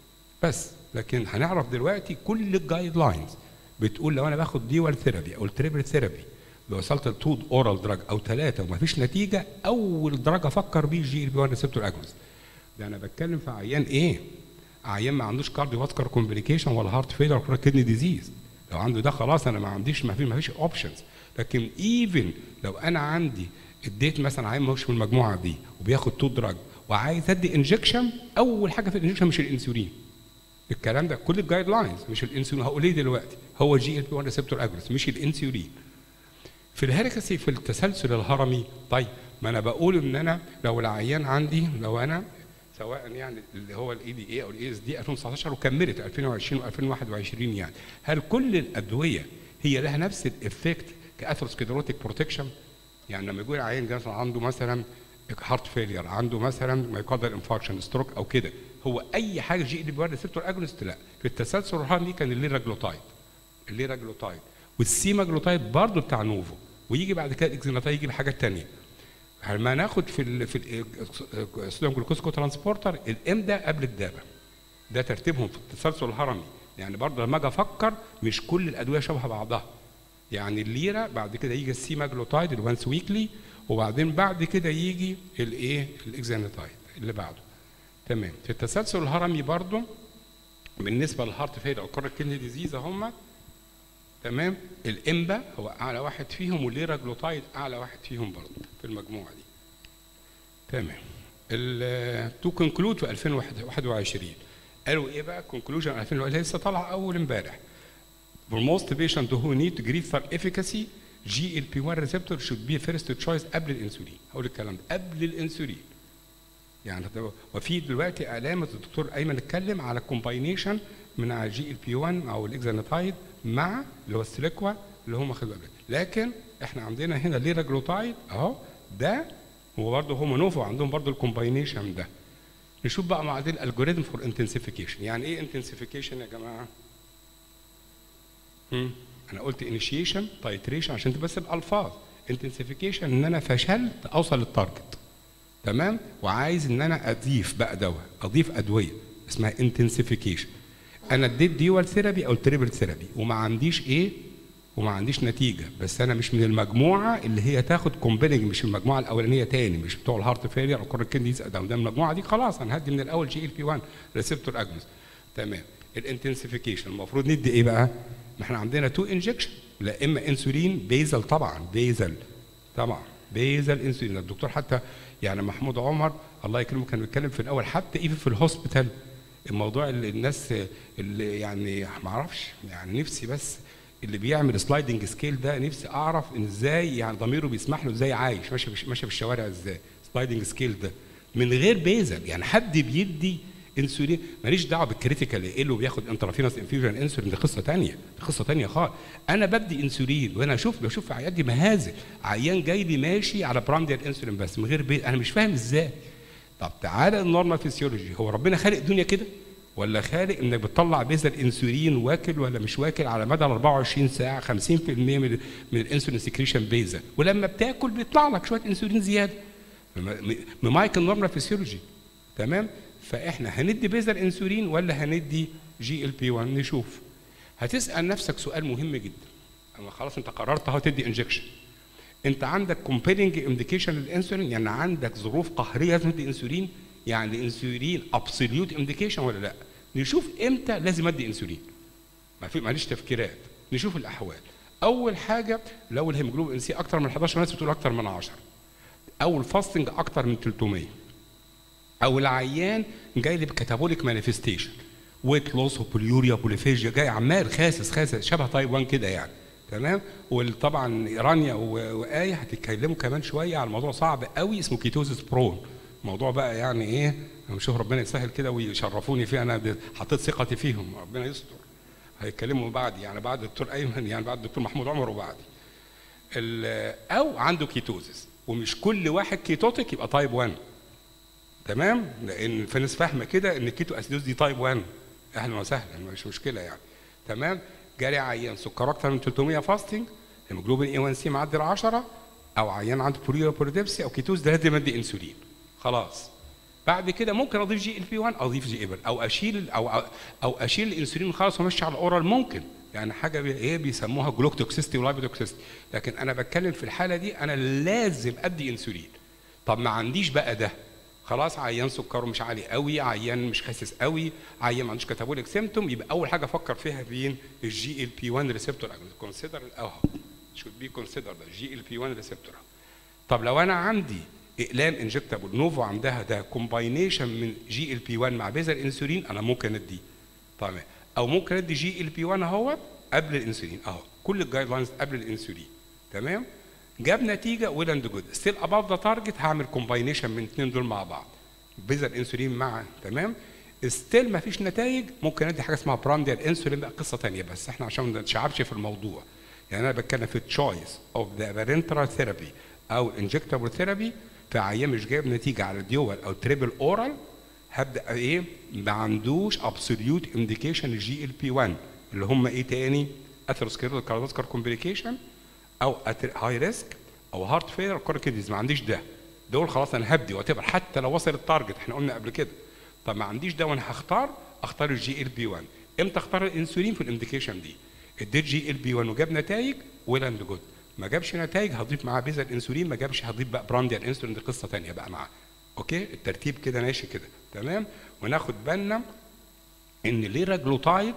بس لكن هنعرف دلوقتي كل الجايد لاينز بتقول لو انا باخد ديوال ثيرابي او التريبل ثيرابي لو وصلت لتو اورال دراج او ثلاثه وما فيش نتيجه اول دراج افكر بيه جي ال بي 1 ريسبتور اجونست ده انا بتكلم في عيان ايه؟ عيان ما عندوش كارديو فاسكر كومبليكيشن ولا هارت فيلر ولا كدني ديزيز لو عنده ده خلاص انا ما عنديش ما فيش ما فيش اوبشنز لكن ايفن لو انا عندي اديت مثلا عيان مش من المجموعه دي وبياخد تو دراج وعايز ادي انجكشن اول حاجه في الانجكشن مش الانسولين الكلام ده كل الجايد لاينز مش الانسولين هقول ايه دلوقتي هو جي ال بي 1 ريسبتور اجونست مش الانسولين في الهركسي في التسلسل الهرمي طيب ما انا بقول ان انا لو العيان عندي لو انا سواء يعني اللي هو الاي دي اي او الاي اس دي 2019 وكملت 2020 و2021 يعني هل كل الادويه هي لها نفس الافكت كاثروسكليروتيك بروتكشن يعني لما يقول العيان مثلا عنده مثلا هارت فيلير عنده مثلا مايكاردال انفاركشن ستروك او كده هو اي حاجه جي ال بي 1 ريسبتور اجونست لا في التسلسل الهرمي كان الليراجلوتايد الليراجلوتايد والسيماجلوتايد برضه بتاع نوفو ويجي بعد كده الاكزيناتايد يجي بحاجات ثانيه لما ناخد في ال في الصوديوم جلوكوز كو ترانسبورتر الام ده قبل الدابه ده ترتيبهم في التسلسل الهرمي يعني برضه لما اجي افكر مش كل الادويه شبه بعضها يعني الليره بعد كده يجي السيماجلوتايد الوانس ويكلي وبعدين بعد كده يجي الايه الاكزيناتايد اللي بعده تمام في التسلسل الهرمي برضه بالنسبه للهارت فيل او كورنيك كيدني ديزيز هم تمام الامبا هو اعلى واحد فيهم والليراجلوتايد اعلى واحد فيهم برضه في المجموعه دي تمام تو كونكلود في 2021 قالوا ايه بقى كونكلوجن 2021 لسه طالعه اول امبارح For most patients who need greater efficacy GLP-1 receptor should be first choice قبل الانسولين هقول الكلام ده قبل الانسولين يعني ده- وفي دلوقتي علامه الدكتور ايمن اتكلم على كومباينيشن من على جي ال بي 1 او الاكزانيتايد مع اللي هو السيليكوا اللي هم خدوا قبل لكن احنا عندنا هنا ليراجلوتايد اهو ده هو برضه هم نوفو عندهم برضه الكومباينيشن ده نشوف بقى مع دي الالجوريزم فور انتنسيفيكيشن يعني ايه انتنسيفيكيشن يا جماعه مم. انا قلت انيشيشن تايتريشن عشان تبقى بس الالفاظ انتنسيفيكيشن ان انا فشلت اوصل للتارجت تمام وعايز ان انا اضيف بقى دواء اضيف ادويه اسمها انتنسيفيكيشن انا اديت ديوال ثيرابي او تريبل ثيرابي وما عنديش ايه وما عنديش نتيجه بس انا مش من المجموعه اللي هي تاخد كومبيننج مش المجموعه الاولانيه تاني مش بتوع الهارت فيلير او كورنيك كيدنيز ده ده المجموعه دي خلاص انا هدي من الاول جي ال بي 1 ريسبتور اجنس تمام الانتنسيفيكيشن المفروض ندي ايه بقى؟ ما احنا عندنا تو انجكشن لا اما انسولين بيزل طبعا بيزل طبعا بيزل انسولين الدكتور حتى يعني محمود عمر الله يكرمه كان بيتكلم في الاول حتى ايفن في الهوسبيتال الموضوع اللي الناس اللي يعني ما اعرفش يعني نفسي بس اللي بيعمل سلايدنج سكيل ده نفسي اعرف ان ازاي يعني ضميره بيسمح له ازاي عايش ماشي ماشي في الشوارع ازاي سلايدنج سكيل ده من غير بيزل يعني حد بيدي انسولين ماليش دعوه بالكريتيكال ايه اللي بياخد انترافينوس انفيوجن انسولين دي قصه ثانيه دي قصه ثانيه خالص انا بدي انسولين وانا اشوف بشوف في عيادي مهازل عيان جاي لي ماشي على برانديال انسولين بس من غير بي انا مش فاهم ازاي طب تعالى النورمال فيسيولوجي هو ربنا خالق الدنيا كده ولا خالق انك بتطلع بيزل انسولين واكل ولا مش واكل على مدى ال 24 ساعه 50% من من الانسولين سكريشن بيزل ولما بتاكل بيطلع لك شويه انسولين زياده ممايك النورمال فيسيولوجي تمام فاحنا هندي بيزل انسولين ولا هندي جي ال بي 1 نشوف هتسال نفسك سؤال مهم جدا اما خلاص انت قررت اهو تدي انجكشن انت عندك كومبيلنج انديكيشن للانسولين يعني عندك ظروف قهريه لازم تدي انسولين يعني الانسولين ابسوليوت انديكيشن ولا لا نشوف امتى لازم ادي انسولين ما في معلش تفكيرات نشوف الاحوال اول حاجه لو الهيموجلوبين سي اكتر من 11 ناس بتقول اكتر من 10 او الفاستنج اكتر من 300 او العيان جاي لي بكاتابوليك مانيفستيشن ويت لوس وبوليوريا بوليفيجيا جاي عمال خاسس خاسس شبه تايب 1 كده يعني تمام وطبعا رانيا وايه هتتكلموا كمان شويه على موضوع صعب قوي اسمه كيتوزيس برون موضوع بقى يعني ايه انا بشوف ربنا يسهل كده ويشرفوني فيه انا حطيت ثقتي فيهم ربنا يستر هيتكلموا بعدي يعني بعد الدكتور ايمن يعني بعد الدكتور محمود عمر وبعدي او عنده كيتوزيس ومش كل واحد كيتوتيك يبقى تايب 1 تمام لان في ناس فاهمه كده ان الكيتو اسيدوز دي تايب 1 اهلا وسهلا مش مشكله يعني تمام جالي عيان سكر اكتر من 300 فاستنج هيموجلوبين اي 1 سي معدي ال 10 او عيان عنده بوريو بوريدبسي او كيتوز ده لازم ادي انسولين خلاص بعد كده ممكن اضيف جي ال بي 1 اضيف جي ايبل او اشيل او او اشيل الانسولين خالص وامشي على الاورال ممكن يعني حاجه بي ايه بيسموها جلوكتوكسيستي ولايبوتوكسيستي لكن انا بتكلم في الحاله دي انا لازم ادي انسولين طب ما عنديش بقى ده خلاص عيان سكره مش عالي قوي عيان مش خاسس قوي عيان ما عندوش كاتابوليك سيمتوم يبقى اول حاجه افكر فيها بين الجي ال بي 1 ريسبتور كونسيدر اهو should be considered جي ال بي 1 ريسبتور طب لو انا عندي اقلام انجكتابل نوفو عندها ده كومباينيشن من جي ال بي 1 مع بيزل انسولين انا ممكن ادي تمام او ممكن ادي جي ال بي 1 اهو قبل الانسولين اهو كل الجايد لاينز قبل الانسولين تمام جاب نتيجه ويل اند جود ستيل اباف ذا تارجت هعمل كومباينيشن من الاثنين دول مع بعض بيزل انسولين مع تمام ستيل ما فيش نتائج ممكن ادي حاجه اسمها برانديال انسولين بقى قصه ثانيه بس احنا عشان ما نتشعبش في الموضوع يعني انا بتكلم في تشويس اوف ذا بارنترال ثيرابي او انجكتابل ثيرابي في عيان مش جايب نتيجه على الديول او تريبل اورال هبدا ايه ما عندوش ابسوليوت انديكيشن الجي ال بي 1 اللي هم ايه تاني اثيروسكليروتيك كارديوسكار كومبليكيشن او هاي ريسك او هارت فيلر كوركيديز ما عنديش ده دول خلاص انا هبدي واتبر حتى لو وصل التارجت احنا قلنا قبل كده طب ما عنديش ده وانا هختار اختار الجي ال بي 1 امتى اختار الانسولين في الانديكيشن دي اديت جي ال بي 1 وجاب نتائج ويل اند جود ما جابش نتائج هضيف معاه بيزا الانسولين ما جابش هضيف بقى برانديال انسولين دي قصه ثانيه بقى معاه اوكي الترتيب كده ماشي كده تمام وناخد بالنا ان ليراجلوتايد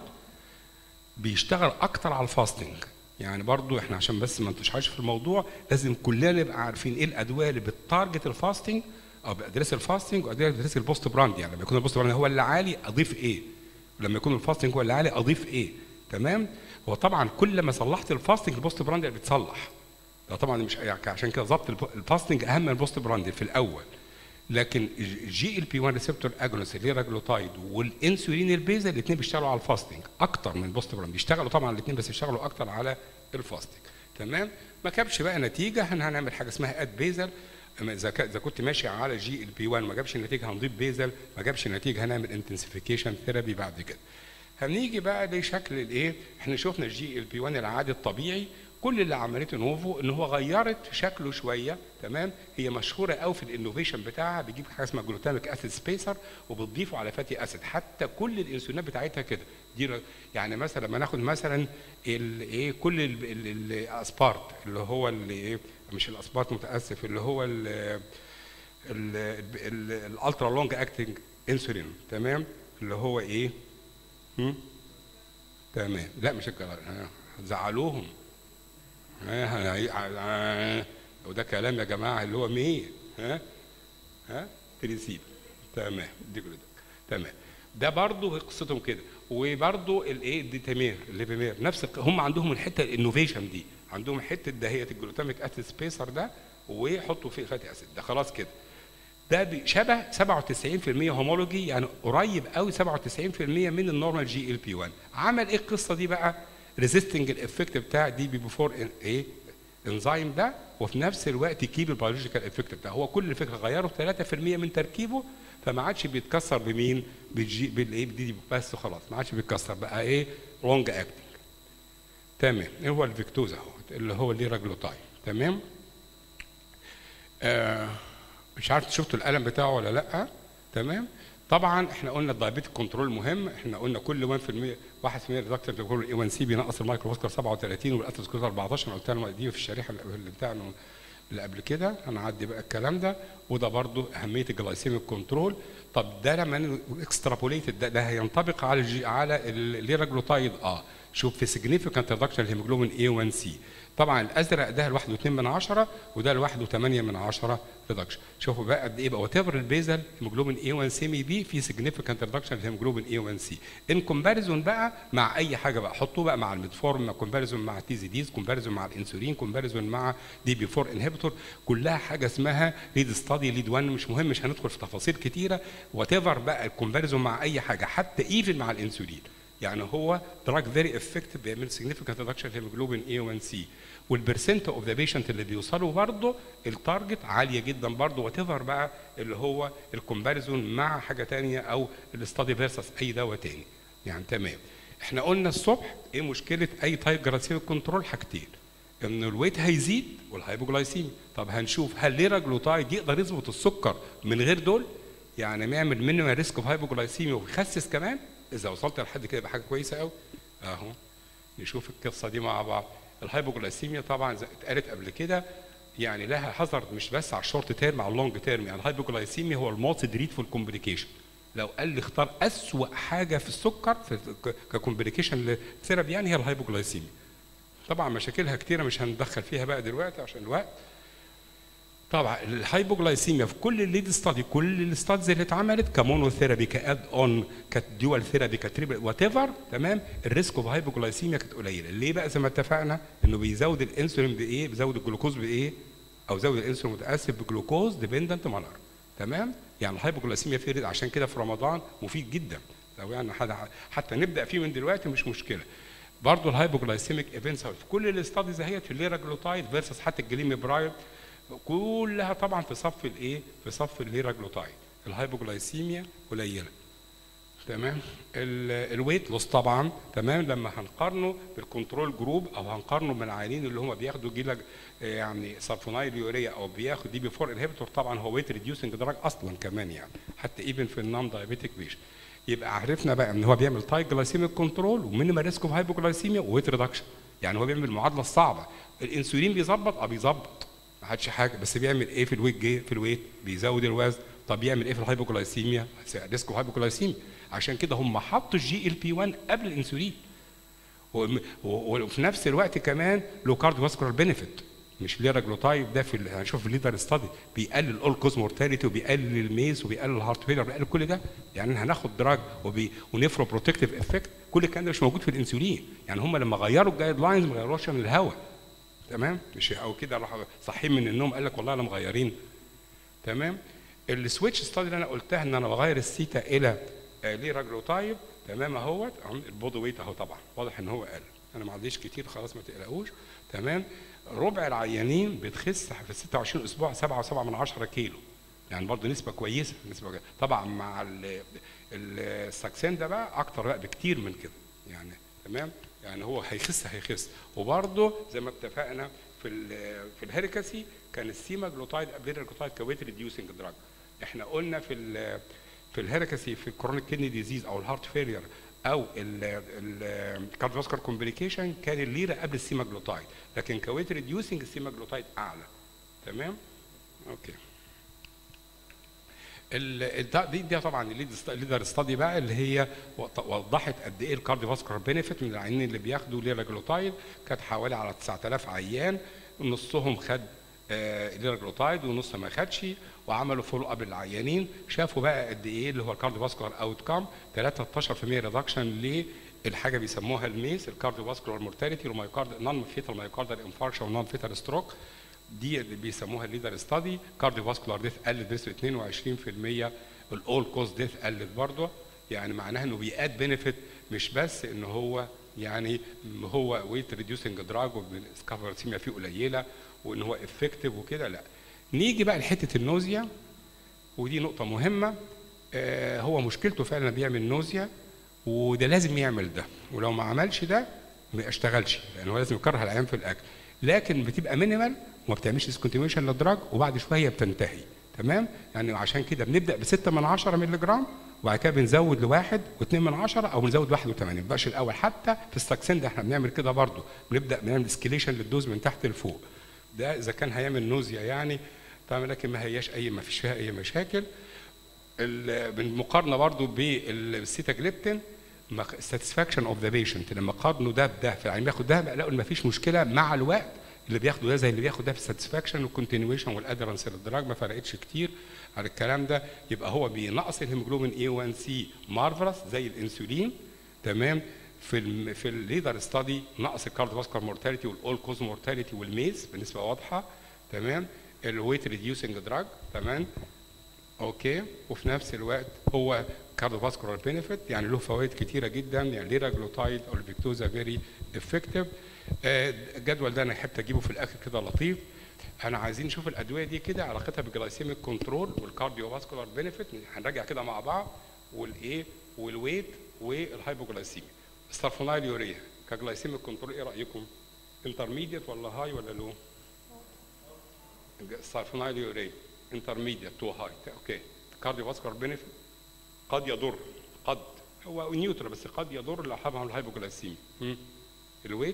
بيشتغل اكتر على الفاستنج يعني برضو احنا عشان بس ما نتشعرش في الموضوع لازم كلنا نبقى عارفين ايه الادويه اللي بتارجت الفاستنج او بادريس الفاستنج وادريس بادريس البوست براند يعني لما يكون البوست براند هو اللي عالي اضيف ايه ولما يكون الفاستنج هو اللي عالي اضيف ايه تمام هو طبعا كل ما صلحت الفاستنج البوست براند بيتصلح ده طبعا مش يعني عشان كده ظبط الفاستنج اهم من البوست براند في الاول لكن الجي ال بي 1 ريسبتور اجونست اللي هي راجلوتايد والانسولين البيزا الاثنين بيشتغلوا على الفاستنج اكتر من بوست برام بيشتغلوا طبعا الاثنين بس بيشتغلوا اكتر على الفاستنج تمام ما جابش بقى نتيجه هن- هنعمل حاجه اسمها اد بيزل أما اذا كا- اذا كنت ماشي على جي ال بي 1 ما جابش نتيجه هنضيف بيزل ما جابش نتيجه هنعمل انتنسيفيكيشن ثيرابي بعد كده هنيجي بقى لشكل الايه احنا شفنا الجي ال بي 1 العادي الطبيعي كل اللي عملته نوفو ان هو غيرت شكله شويه تمام هي مشهوره قوي في الانوفيشن بتاعها بيجيب حاجه اسمها جلوتاميك اسيد سبيسر وبتضيفه على فاتي اسيد حتى كل الانسولينات بتاعتها كده دي ر- يعني مثلا لما ناخد مثلا الايه كل ال- ال- الاسبارت اللي هو اللي ايه مش الاسبارت متاسف اللي هو ال- ال- ال- الالترا لونج اكتنج انسولين تمام اللي هو ايه هم؟ تمام لا مش الكلام ها، زعلوهم ها ها- ها- وده كلام يا جماعه اللي هو مين ها ها تريسيب تمام دي كل ده تمام ده برضه قصتهم كده وبرضه الايه الديتامير الليفيمير نفس الق- هم عندهم الحته الانوفيشن دي عندهم حته دهيه الجلوتاميك اسيد سبيسر ده ويحطوا فيه فاتي اسيد ده خلاص كده ده بي- شبه 97% هومولوجي يعني قريب قوي 97% من النورمال جي ال بي 1 عمل ايه القصه دي بقى ريزيستنج الافكت بتاع دي بي بيفور ايه انزيم ده وفي نفس الوقت يكيب البيولوجيكال افكت بتاعه هو كل الفكره غيروا 3% من تركيبه فما عادش بيتكسر بمين بالجي بالايه بدي دي بس خلاص ما عادش بيتكسر بقى ايه لونج اكتنج تمام ايه هو الفيكتوز اهو اللي هو الليراجلوتاين تمام آه مش عارف شفتوا القلم بتاعه ولا لا تمام طبعا احنا قلنا الدايبيتيك كنترول مهم احنا قلنا كل 1% 1% ريدكتور بيقول الاي 1 سي بينقص المايكروفاسكر 37 والاثيروسكليروز 14 انا قلت لهم دي في الشريحه اللي بتاعنا اللي قبل كده هنعدي بقى الكلام ده وده برضو اهميه الجلايسيميك كنترول طب ده لما اكسترابوليتد ده, ده هينطبق على الجي على الليراجلوتايد اه شوف في سيجنيفيكانت ريدكشن الهيموجلوبين اي 1 سي طبعا الازرق ده لوحده 2 من 10 وده لوحده 8 من 10 ريدكشن شوفوا بقى قد ايه بقى وات ايفر البيزل هيموجلوبين اي 1 سي مي بي في سيجنيفيكانت ريدكشن الهيموجلوبين اي 1 سي ان كومباريزون بقى مع اي حاجه بقى حطوه بقى مع الميتفورم كومباريزون مع تي زي ديز كومباريزون مع الانسولين كومباريزون مع دي بي 4 انهبيتور كلها حاجه اسمها ليد ستادي ليد 1 مش مهم مش هندخل في تفاصيل كتيره وات ايفر بقى الكومباريزون مع اي حاجه حتى ايفن مع الانسولين يعني هو دراج فيري افكتيف بيعمل سيجنيفيكانت ريدكشن هيموجلوبين اي 1 سي والبرسنت اوف ذا بيشنت اللي بيوصلوا برضه التارجت عاليه جدا برضه وات ايفر بقى اللي هو الكومباريزون مع حاجه ثانيه او الاستادي فيرسس اي دواء ثاني يعني تمام احنا قلنا الصبح ايه مشكله اي تايب جراسيميك كنترول حاجتين ان الويت هيزيد والهايبوجلايسيميا طب هنشوف هل ليراجلوتايد يقدر يظبط السكر من غير دول يعني ما يعمل مينيمال ريسك اوف هايبوجلايسيميا ويخسس كمان اذا وصلت لحد كده يبقى حاجه كويسه قوي اهو نشوف القصه دي مع بعض الهايبوجلايسيميا طبعا زي اتقالت قبل كده يعني لها حذر مش بس على الشورت تيرم على اللونج تيرم يعني الهايبوجلايسيميا هو الموست دريدفول كومبليكيشن لو قال لي اختار اسوأ حاجه في السكر في ككومبليكيشن ثيرابي يعني هي الهايبوجلايسيميا طبعا مشاكلها كتيره مش هندخل فيها بقى دلوقتي عشان الوقت طبعا الهايبوجلايسيميا في كل الليد ستادي كل الاستادز اللي اتعملت كمونو ثيرابي كاد اون كدول ثيرابي كتريبل وات ايفر تمام الريسك اوف هايبوجلايسيميا كانت قليله ليه بقى زي ما اتفقنا انه بيزود الانسولين بايه بيزود الجلوكوز بايه او زود الانسولين متاسف بجلوكوز ديبندنت مانر تمام يعني الهايبوجلايسيميا في عشان كده في رمضان مفيد جدا لو يعني حد حتى نبدا فيه من دلوقتي مش مشكله برضه الهايبوجلايسيميك ايفنتس في كل الاستاديز اهيت في الليراجلوتايد فيرسس حتى الجليميبرايد كلها طبعا في صف الايه في صف الليراجلوتايد الهايبوجلايسيميا قليله تمام الويت لوس طبعا تمام لما هنقارنه بالكنترول جروب او هنقارنه بالعيانين اللي هم بياخدوا جيلا يعني سلفونايل يوريا او بياخد دي بي 4 انهبيتور طبعا هو ويت ريديوسنج دراج اصلا كمان يعني حتى ايفن في النون دايابيتيك بيش يبقى عرفنا بقى ان هو بيعمل تايب جلايسيميك كنترول ومينيمال ريسك اوف هايبوجلايسيميا وويت ريدكشن يعني هو بيعمل المعادله الصعبه الانسولين بيظبط اه بيظبط ما حدش حاجه بس بيعمل ايه في الويت جي في الويت بيزود الوزن طب يعمل ايه في الهايبوجلايسيميا ريسك اوف هايبوجلايسيميا عشان كده هم حطوا الجي ال بي 1 قبل الانسولين وفي نفس الوقت كمان لو كارد فاسكولار بنفيت مش ليراجلوتايب ده في هنشوف الليدر ستادي بيقلل الاول كوز مورتاليتي وبيقلل الميز وبيقلل الهارت فيلر بيقلل كل ده يعني هناخد دراج وبي ونفرو بروتكتيف افكت كل الكلام ده مش موجود في الانسولين يعني هم لما غيروا الجايد لاينز ما غيروش من الهواء تمام مش او كده راح صاحيين من النوم قال لك والله انا مغيرين تمام السويتش ستادي اللي انا قلتها ان انا بغير السيتا الى آه، ليراجلوتايب تمام اهوت أهو البودي ويت اهو طبعا واضح ان هو قل انا ما عنديش كتير خلاص ما تقلقوش تمام ربع العيانين بتخس في 26 اسبوع 7.7 من 10 كيلو يعني برضه نسبه كويسه نسبه كويسة. طبعا مع ال- ال- الساكسين ده بقى اكتر بقى بكتير من كده يعني تمام يعني هو هيخس هيخس وبرضه زي ما اتفقنا في ال في الهيركسي كان السيما جلوتايد قبل الجلوتايد كويت ريديوسنج دراج احنا قلنا في ال في الهيركسي في الكرونيك كيدني ديزيز او الهارت فيلير او الكارديوفاسكولار كومبليكيشن كان الليره قبل السيما جلوتايد لكن كويت ريديوسنج السيما جلوتايد اعلى تمام اوكي ال- ده- دي دي طبعا الليدر ستادي بقى اللي هي وط- وضحت قد ايه الكارديوفاسكولار بينيفيت من العيانين اللي بياخدوا ليراجلوتايد كانت حوالي على 9000 عيان نصهم خد آه، ليراجلوتايد ونص ما خدش وعملوا فولو اب للعيانين شافوا بقى قد ايه اللي هو الكارديوفاسكولار اوت كام 13% ريدكشن للحاجه بيسموها الميس الكارديوفاسكولار مورتاليتي والمايوكارد نون فيتال مايوكاردال انفاركشن ونون فيتال ستروك دي اللي بيسموها الليدر ستادي كارديو فاسكولار ديث قلت بنسبه 22% الاول كوز ديث قلت برضه يعني معناها انه بيأد بنفيت مش بس ان هو يعني هو ويت ريديوسنج دراج والسكافرسيميا فيه قليله وان هو افكتيف وكده لا نيجي بقى لحته النوزيا ودي نقطه مهمه آه هو مشكلته فعلا بيعمل نوزيا وده لازم يعمل ده ولو ما عملش ده ما يشتغلش لان هو لازم يكره العيان في الاكل لكن بتبقى مينيمال وما بتعملش ديسكونتينيوشن للدراج وبعد شويه بتنتهي تمام يعني عشان كده بنبدا ب 6 من 10 مللي جرام وبعد كده بنزود لواحد و2 من 10 او بنزود واحد و8 ما بقاش الاول حتى في الساكسين ده احنا بنعمل كده برضه بنبدا بنعمل اسكيليشن للدوز من تحت لفوق ده اذا كان هيعمل نوزيا يعني طبعا لكن ما هياش اي ما فيش فيها اي مشاكل ال- بالمقارنه برضو بالسيتاجليبتين ساتسفاكشن اوف ذا بيشنت لما قارنوا ده بده في العين بياخد ده لقوا ان ما فيش مشكله مع الوقت اللي بياخده ده زي اللي بياخد ده في الساتسفاكشن والكونتينيويشن والادرنس للدراج ما فرقتش كتير على الكلام ده يبقى هو بينقص الهيموجلوبين اي 1 سي مارفلس زي الانسولين تمام في ال في الليدر ستادي نقص الكارديوفاسكولار مورتاليتي والاول كوز مورتاليتي والميز بنسبه واضحه تمام الويت ريديوسنج دراج تمام اوكي وفي نفس الوقت هو كارديوفاسكولار بينيفيت يعني له فوائد كتيره جدا يعني ليراجلوتايد او الفيكتوزا فيري افكتيف الجدول ده انا حبيت اجيبه في الاخر كده لطيف احنا عايزين نشوف الادويه دي كده علاقتها بالجلايسيميك كنترول والكارديوفاسكولار بينيفيت هنراجع كده مع بعض والايه والويت والهايبوجلايسيميا السلفونايل يوريا كجلايسيميك كنترول ايه رايكم؟ انترميديت ولا هاي ولا لو؟ السلفونايل يوريا انترميديت تو هاي اوكي كارديوفاسكولار بينيفيت قد يضر قد هو نيوترال بس قد يضر لو حبها الهايبوجلايسيميا هم؟ الويت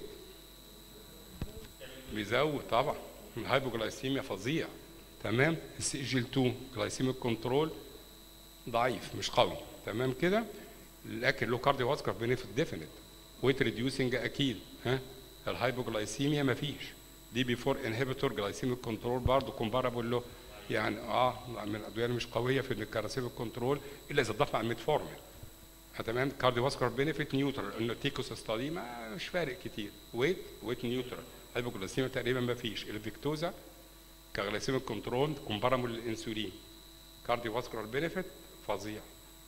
بيزود طبعا الهايبوجلايسيميا فظيع تمام السي جي 2 جلايسيميك كنترول ضعيف مش قوي تمام كده لكن له كارديو فاسكولار بينيفيت ديفينيت ويت ريديوسنج اكيد ها الهايبوجلايسيميا مفيش دي بي 4 انهبيتور جلايسيميك كنترول برضه كومبارابل له يعني اه من الادويه اللي مش قويه في الجلايسيميك كنترول الا اذا ضاف على الميتفورمين تمام كارديو فاسكولار بينيفيت نيوترال انه تيكوس ستادي ما مش فارق كتير ويت ويت نيوترال هايبوجلايسيميا تقريبا ما فيش الفيكتوزا كجلايسيميك كنترول كومبارابل للانسولين كارديو فاسكولار بينيفيت فظيع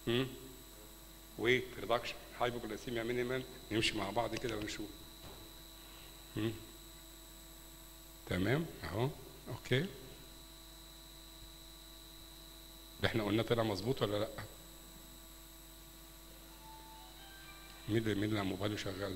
ويت ريدكشن هايبوجلايسيميا مينيمال نمشي مع بعض كده ونشوف مم. تمام اهو اوكي ده احنا قلنا طلع مظبوط ولا لا مين اللي مين اللي موبايله شغال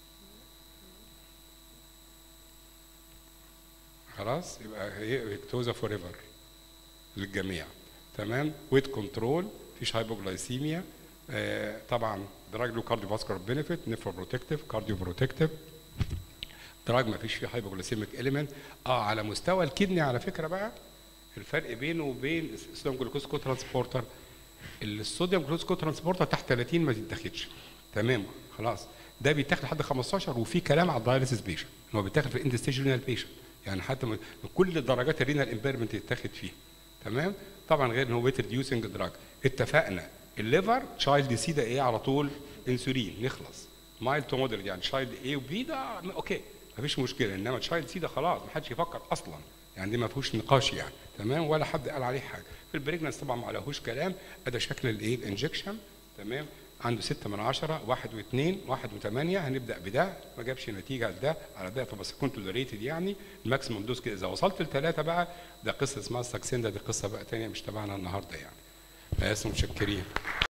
خلاص يبقى هي فيكتوزا فور ايفر للجميع تمام ويت كنترول مفيش هايبوجلايسيميا آه طبعا دراج له كارديو فاسكولار بينيفيت نيفرو بروتكتيف كارديو بروتكتيف دراج ما فيش فيه هايبوجلايسيميك اليمنت اه على مستوى الكدني على فكره بقى الفرق بينه وبين الصوديوم جلوكوز كو ترانسبورتر الصوديوم جلوكوز كو ترانسبورتر تحت 30 ما تتاخدش تمام خلاص ده بيتاخد لحد 15 وفي كلام على الدايليسيس بيشن ان هو بيتاخد في الاند ستيج رينال بيشن يعني حتى من كل درجات الرينال امبيرمنت يتاخد فيها تمام طبعا غير ان هو ويت ريديوسنج دراج اتفقنا الليفر تشايلد سي ده ايه على طول انسولين نخلص مايل تو مودريت يعني تشايلد ايه وبي ده اوكي مفيش مشكله انما تشايلد سي ده خلاص محدش يفكر اصلا يعني دي ما فيهوش نقاش يعني تمام ولا حد قال عليه حاجه في البريجنس طبعا ما عليهوش كلام ادي شكل الايه الانجكشن تمام عنده 6 من 10 1 و2 1 و8 هنبدا بده ما جابش نتيجه لده على ده فبس كنت ريتد يعني الماكسيموم دوز كده اذا وصلت لثلاثه بقى ده قصه اسمها الساكسين ده دي قصه بقى ثانيه مش تبعنا النهارده يعني بس متشكرين